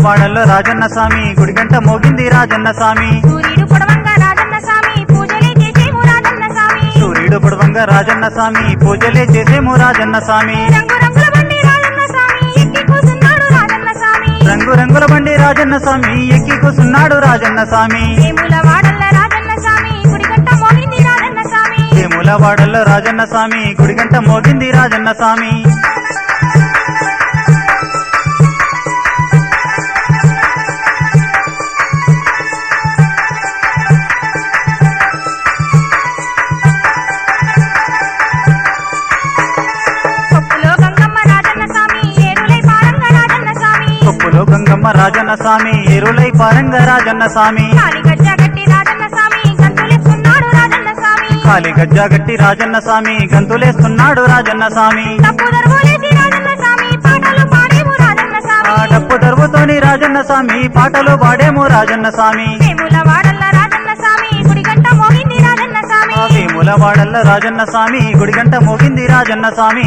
వాడల్లో రాజన్న స్వామి గుడిగంట మోగింది రాజన్న స్వామి సూర్యుడు పొడవంగా రాజన్న స్వామి పూజలే చేసేము రాజన్న స్వామి సూర్యుడు పొడవంగా రాజన్న స్వామి పూజలే చేసేము రాజన్న స్వామి రంగు రంగుల బండి రాజన్న స్వామి ఎక్కి కూసున్నాడు రాజన్న స్వామి రంగు రంగుల బండి రాజన్న స్వామి ఎక్కి కూసున్నాడు రాజన్న స్వామి వేముల వాడల్ల రాజన్న స్వామి గుడిగంట మోగింది రాజన్న స్వామి వేముల వాడల్లో రాజన్న స్వామి గుడిగంట మోగింది రాజన్న స్వామి కొప్పులో గంగమ్మ రాజన్న స్వామి ఏరులై పారంగ రాజన్న స్వామి కొప్పులో గంగమ్మ రాజన్న స్వామి ఎరులై పారంగ రాజన్న స్వామి కాలి గజ్జ గట్టి రాజన్న స్వామి గంతులేస్తున్నాడు రాజన్న స్వామి కాలి గజ్జా గట్టి రాజన్న స్వామి గంతులేస్తున్నాడు రాజన్న స్వామి తప్పు దర్బోలేసి రాజన్న స్వామి పాటలు పాడేము రాజన్న ఆ స్వామి డప్పు దరువుతోని రాజన్న స్వామి పాటలు పాడేము రాజన్న స్వామి వేముల వాడల్ల రాజన్న స్వామి గుడిగంట మోగింది రాజన్న స్వామి ఆ వేముల వాడల్ల రాజన్న స్వామి గుడిగంట మోగింది రాజన్న స్వామి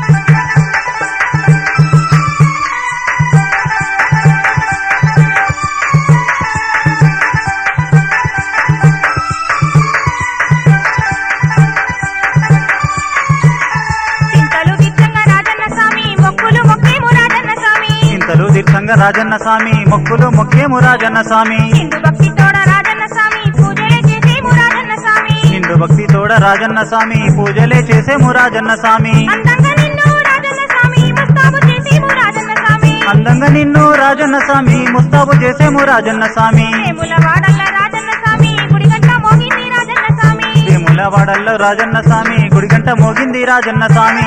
చింతలు దిట్టంగా రాజన్న స్వామి మొక్కులు మొక్కేము రాజన్న స్వామి ఇంతలు దీర్ఘంగా రాజన్న స్వామి మొక్కులు మొక్కేము రాజన్న స్వామి హిందూ భక్తి తోడ రాజన్న స్వామి పూజలే చేసేము రాజన్న స్వామి నిండు భక్తి తోడ రాజన్న స్వామి పూజలే చేసేము రాజన్న స్వామి అందంగా నిన్ను రాజన్న స్వామి ముస్తాబు చేసేము రాజన్న స్వామి అందంగా నిన్ను రాజన్న స్వామి ముస్తాబు చేసేము రాజన్న స్వామి వేముల వాడల్ల రాజన్న స్వామి గుడిగంట మోగింది రాజన్న స్వామి వేముల వాడల్లో రాజన్న స్వామి గుడిగంట మోగింది రాజన్న స్వామి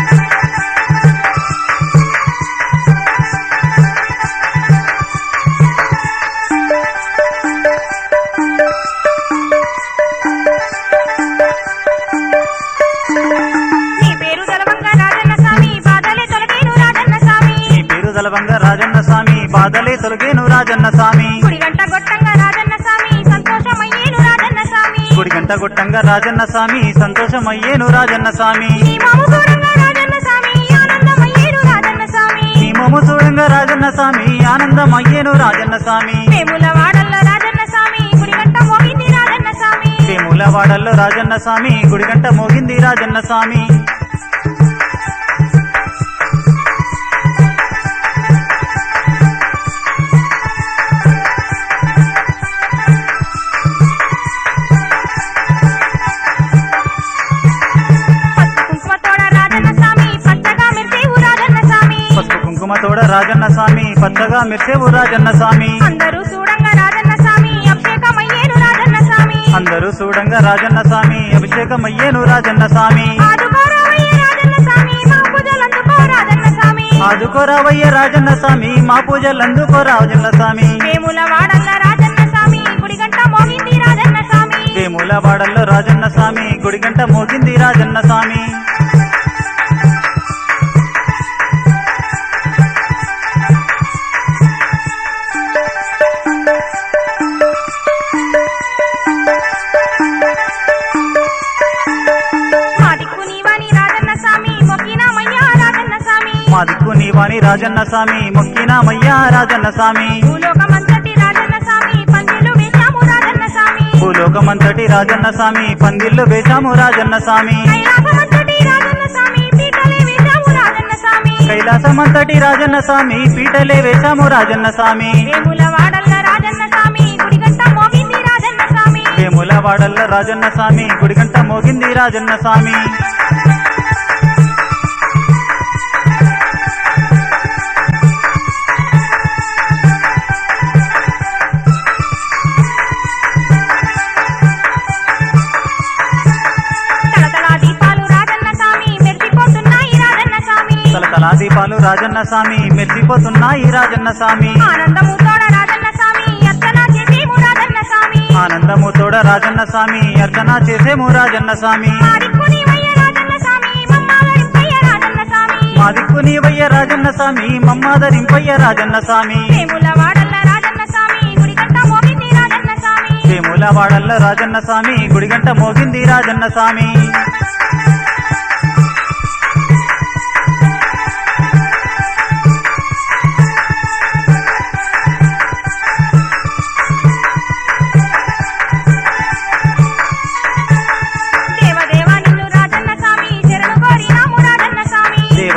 నీ పేరు తెలవంగా రాజన్న స్వామి బాధలే తొలగేను రాజన్న స్వామి నీ పేరు దళవంగా రాజన్న స్వామి బాధలే తొలగేను రాజన్న స్వామి గుడిగంట గొట్టంగా రాజన్న స్వామి సంతోషమయ్యేను రాజన్న స్వామి గుడిగంట గుట్టంగా రాజన్న స్వామి సంతోషమయ్యేను రాజన్న స్వామి నీ మాము చూడంగా రాజన్న స్వామి ఆనందమయ్యేను రాజన్న స్వామి నీ మొమ్ము చూడంగా రాజన్న స్వామి ఆనందం అయ్యేను రాజన్న స్వామి వేముల వాడల్ల రాజన్న స్వామి గుడిగంట మోగింది రాజన్న స్వామి వేముల వాడల్లో రాజన్న స్వామి గుడిగంట మోగింది రాజన్న స్వామి పసుపు కుంకుమ తోడ పసుపు కుంకుమ తోడ రాజన్న స్వామి పచ్చగా మెరిసేవు రాజన్న స్వామి రాజన్న స్వామి పచ్చగా మెరిసేవు రాజన్న స్వామి అందరూ చూడంగా రాజన్న స్వామి అభిషేకమయ్యేను రాజన్న స్వామి అందరూ చూడంగా రాజన్న స్వామి అభిషేకం అయ్యేను రాజన్న స్వామి ఆదుకోరావయ్య రాజన్న స్వామి మా పూజలందుకో రాజన్న స్వామి ఆదుకోరావయ్య రాజన్న స్వామి మా పూజలు అందుకో రాజన్న స్వామి వేముల వాడల్ల రాజన్న స్వామి గుడిగంట మోగింది రాజన్న స్వామి వేముల వాడల్లో రాజన్న స్వామి గుడిగంట మోగింది రాజన్న స్వామి మా దిక్కు నీవని రాజన్న స్వామి మొక్కినామయ్యా రాజన్న స్వామి మా దిక్కు నీవాణి రాజన్న స్వామి మొక్కినామయ్యా రాజన్న స్వామి భూలోకమంతటి రాజన్న స్వామి పందిళ్ళు వేశాము రాజన్న స్వామి భూలోకమంతటి రాజన్న స్వామి పందిళ్ళు వేశాము రాజన్న స్వామి కైలాసమంతటి రాజన్న స్వామి పీటలే వేశాము రాజన్న స్వామి కైలాసమంతటి రాజన్న స్వామి పీటలే వేశాము రాజన్న స్వామి వేముల వాడల్ల రాజన్న స్వామి గుడిగంట మోగింది రాజన్న స్వామి వేముల వాడల్లో రాజన్న స్వామి గుడిగంట మోగింది రాజన్న స్వామి తలతలా దీపాలు రాజన్న స్వామి మెరిసిపోతున్నాయి రాజన్న స్వామి తలతలా దీపాలు రాజన్న స్వామి మెరిసిపోతున్నాయి రాజన్న స్వామి ఆనందము తోడ రాజన్న స్వామి అర్చన చేసేము రాజన్న స్వామి ఆనందము తోడ రాజన్న స్వామి అర్చన చేసేము రాజన్న స్వామి మా దిక్కు నీవయ్య రాజన్న స్వామి మమ్మాలరింపయ్య రాజన్న స్వామి మా దిక్కు నీవయ్య రాజన్న స్వామి మమ్మాదరింపయ్య రాజన్న స్వామి వేముల వాడల్ల రాజన్న స్వామి గుడిగంట మోగింది రాజన్న స్వామి వేముల వాడల్లో రాజన్న స్వామి గుడిగంట మోగింది రాజన్న స్వామి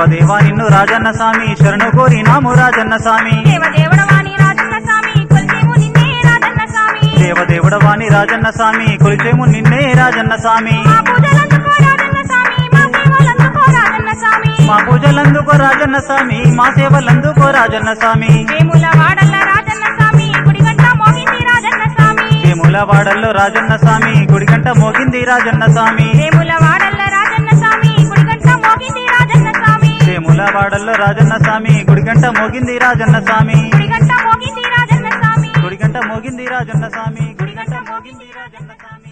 దేవదేవా నిన్ను రాజన్న స్వామి శరణు కోరినాము రాజన్న స్వామి దేవదేవుడవాణి రాజన్న స్వామి కొలిచేము నిన్నే రాజన్న స్వామి దేవదేవుడవాని రాజన్న స్వామి కొలిచేము నిన్నే రాజన్న స్వామి మా పూజలందుకో రాజన్న స్వామి మా సేవలందుకో రాజన్న స్వామి మా పూజలందుకో రాజన్న స్వామి మా సేవలందుకో రాజన్న స్వామి వేముల వాడల్ల రాజన్న స్వామి గుడిగంట మోగింది రాజన్న స్వామి వేముల వాడల్లో రాజన్న స్వామి గుడిగంట మోగింది రాజన్న స్వామి వేముల వాడల్ల రాజన్న స్వామి గుడిగంట మోగింది రాజన్న స్వామి వేముల వాడల్లో రాజన్న స్వామి గుడిగంట మోగింది రాజన్న స్వామి గుడిగంట మోగింది రాజన్న స్వామి గుడిగంట మోగింది రాజన్న స్వామి గుడిగంట మోగింది రాజన్న స్వామి